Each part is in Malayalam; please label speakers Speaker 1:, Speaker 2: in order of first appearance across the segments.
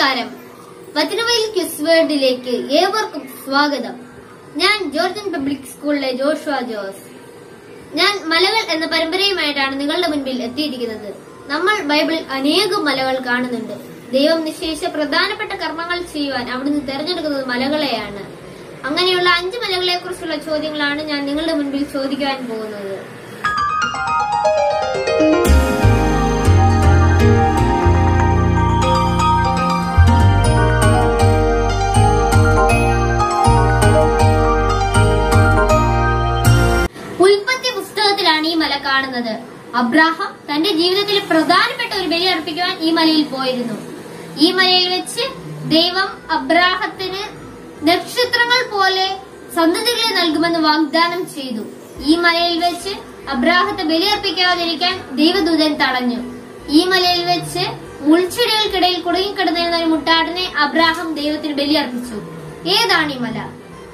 Speaker 1: നമസ്കാരം വചനവയിൽ ക്വിസ് വേൾഡിലേക്ക് ഏവർക്കും സ്വാഗതം ഞാൻ ജോർജൻ പബ്ലിക് സ്കൂളിലെ ജോഷുവ ജോസ് ഞാൻ മലകൾ എന്ന പരമ്പരയുമായിട്ടാണ് നിങ്ങളുടെ മുൻപിൽ എത്തിയിരിക്കുന്നത് നമ്മൾ ബൈബിളിൽ അനേകം മലകൾ കാണുന്നുണ്ട് ദൈവം നിശ്ചയിച്ച പ്രധാനപ്പെട്ട കർമ്മങ്ങൾ ചെയ്യുവാൻ അവിടുന്ന് തെരഞ്ഞെടുക്കുന്നത് മലകളെയാണ് അങ്ങനെയുള്ള അഞ്ച് മലകളെ കുറിച്ചുള്ള ചോദ്യങ്ങളാണ് ഞാൻ നിങ്ങളുടെ മുൻപിൽ ചോദിക്കാൻ പോകുന്നത് ഉൽപ്പത്തി പുസ്തകത്തിലാണ് ഈ മല കാണുന്നത് അബ്രാഹം തന്റെ ജീവിതത്തിൽ പ്രധാനപ്പെട്ട ഒരു ബലി അർപ്പിക്കുവാൻ ഈ മലയിൽ പോയിരുന്നു ഈ മലയിൽ വെച്ച് ദൈവം അബ്രാഹത്തിന് നക്ഷത്രങ്ങൾ പോലെ സന്തതികളെ നൽകുമെന്ന് വാഗ്ദാനം ചെയ്തു ഈ മലയിൽ വെച്ച് അബ്രാഹത്തെ ബലിയർപ്പിക്കാതിരിക്കാൻ ദൈവദൂതൻ തടഞ്ഞു ഈ മലയിൽ വെച്ച് മുൾച്ചെടികൾക്കിടയിൽ കുടുങ്ങിക്കിടന്നിരുന്ന ഒരു മുട്ടാടിനെ അബ്രാഹം ദൈവത്തിന് ബലിയർപ്പിച്ചു ഏതാണ് ഈ മല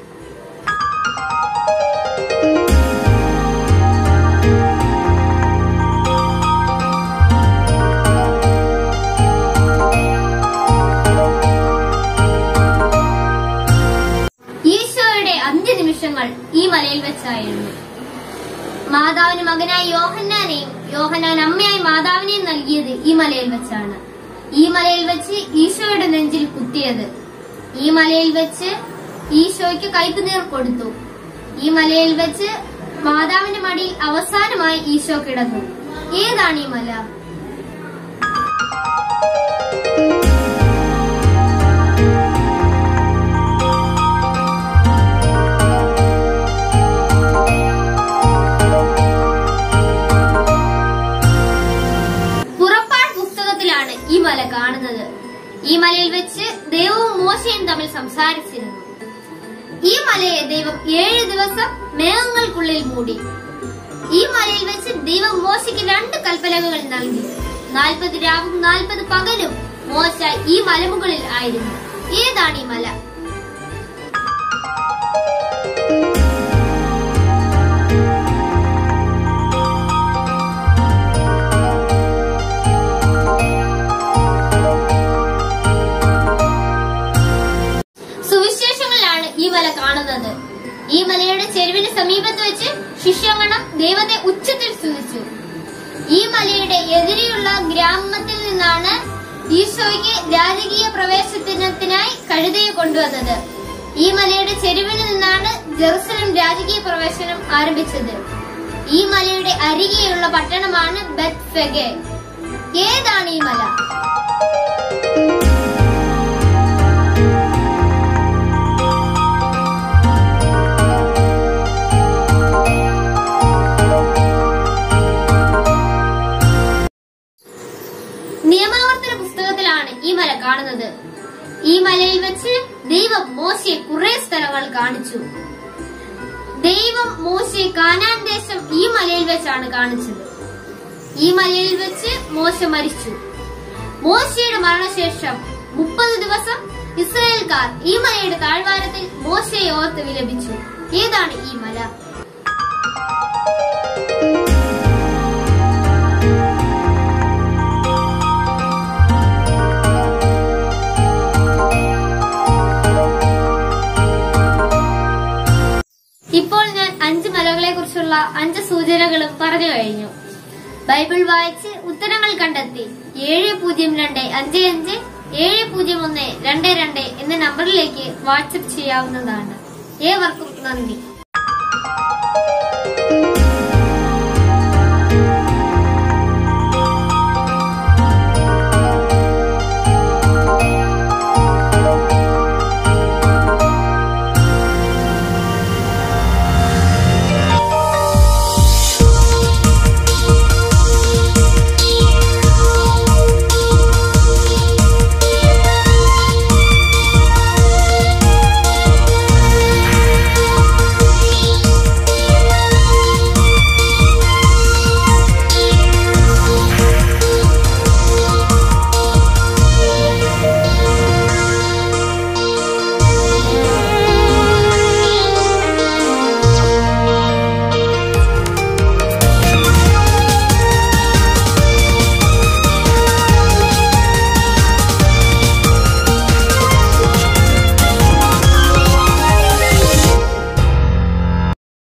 Speaker 1: ഈശോയുടെ അന്ത്യ നിമിഷങ്ങൾ ഈ മലയിൽ വെച്ചായിരുന്നു മാതാവിന് മകനായി യോഹന്നാനെയും യോഹന്നാൻ അമ്മയായി മാതാവിനെയും നൽകിയത് ഈ മലയിൽ വെച്ചാണ് ഈ മലയിൽ വെച്ച് ഈശോയുടെ നെഞ്ചിൽ കുത്തിയത് ഈ മലയിൽ വെച്ച് ഈശോയ്ക്ക് കൈപ്പുനീർ കൊടുത്തു ഈ മലയിൽ വെച്ച് മാതാവിന്റെ മടിയിൽ അവസാനമായി ഈശോ കിടന്നു ഏതാണ് ഈ മല പുറപ്പാട് പുസ്തകത്തിലാണ് ഈ മല കാണുന്നത് ഈ മലയിൽ വെച്ച് ദൈവവും മോശയും തമ്മിൽ സംസാരിച്ചിരുന്നു ഈ മലയെ ദൈവം ഏഴ് ദിവസം മേഘങ്ങൾക്കുള്ളിൽ മൂടി ഈ മലയിൽ വെച്ച് ദൈവം മോശയ്ക്ക് രണ്ട് കൽപ്പനകൾ നൽകി നാൽപ്പത് രാവും നാൽപ്പത് പകലും മോശ ഈ മലമുകളിൽ ആയിരുന്നു ഏതാണ് ഈ മല സുവിശേഷങ്ങളിലാണ് ഈ മല കാണുന്നത് ഈ മലയുടെ ചെരുവിന് സമീപത്ത് വെച്ച് ശിഷ്യഗണം ദൈവത്തെ ഉച്ചത്തിൽ സ്തുതിച്ചു ഈ മലയുടെ എതിരെയുള്ള ഗ്രാമത്തിൽ നിന്നാണ് ഈശോയ്ക്ക് രാജകീയ പ്രവേശനത്തിനായി കഴുതയെ കൊണ്ടുവന്നത് ഈ മലയുടെ ചെരുവിന് നിന്നാണ് ജെറുസലം രാജകീയ പ്രവേശനം ആരംഭിച്ചത് ഈ മലയുടെ അരികെയുള്ള പട്ടണമാണ് ബെത്ഫെഗെ ഏതാണ് ഈ മല നിയമാവർത്തന പുസ്തകത്തിലാണ് ഈ മല കാണുന്നത് ഈ മലയിൽ വെച്ച് ദൈവം മോശയെ കുറെ സ്ഥലങ്ങൾ കാണിച്ചു ദൈവം മോശയെ കാനാൻ ദേശം ഈ മലയിൽ വെച്ചാണ് കാണിച്ചത് ഈ മലയിൽ വെച്ച് മോശ മരിച്ചു മോശയുടെ മരണശേഷം മുപ്പത് ദിവസം ഇസ്രായേൽക്കാർ ഈ മലയുടെ താഴ്വാരത്തിൽ മോശയെ ഓർത്ത് വിലപിച്ചു ഏതാണ് ഈ മല ഇപ്പോൾ ഞാൻ അഞ്ച് മലകളെ കുറിച്ചുള്ള അഞ്ച് സൂചനകളും പറഞ്ഞു കഴിഞ്ഞു ബൈബിൾ വായിച്ച് ഉത്തരങ്ങൾ കണ്ടെത്തി ഏഴ് പൂജ്യം രണ്ട് അഞ്ച് അഞ്ച് ഏഴ് പൂജ്യം ഒന്ന് രണ്ട് രണ്ട് എന്ന നമ്പറിലേക്ക് വാട്സപ്പ് ചെയ്യാവുന്നതാണ് ഏവർക്കും നന്ദി